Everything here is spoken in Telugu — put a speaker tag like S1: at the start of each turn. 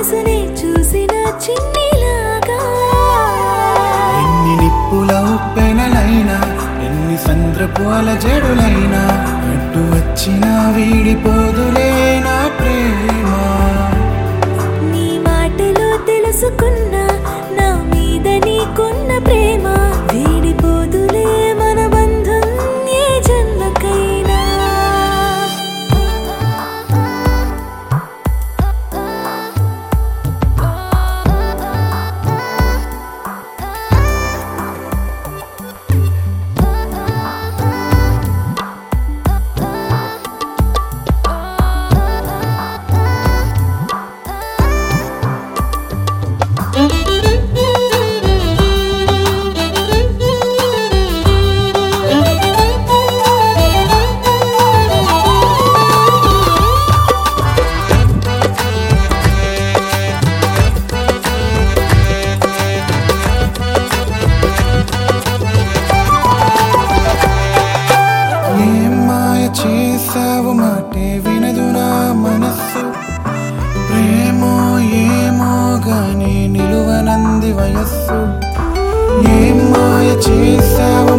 S1: మనసునే చూసిన చిన్నిలాగా
S2: ఎన్ని నిప్పుల ఉప్పెనలైనా ఎన్ని సంద్రపు అలజడులైనా అడ్డు వచ్చిన వీడిపోదులే నా ప్రేమ
S1: నీ మాటలో తెలుసుకున్నా నా మీద నీకున్న ప్రేమ వీడిపోదులే మన బంధం ఏ జన్మకైనా
S2: ఏం మాయ చేసావు మాటే వినదు నా మనస్సు ప్రేమో ఏమో గాని నిలువనంది వయస్సు ఏం మాయ చేసావు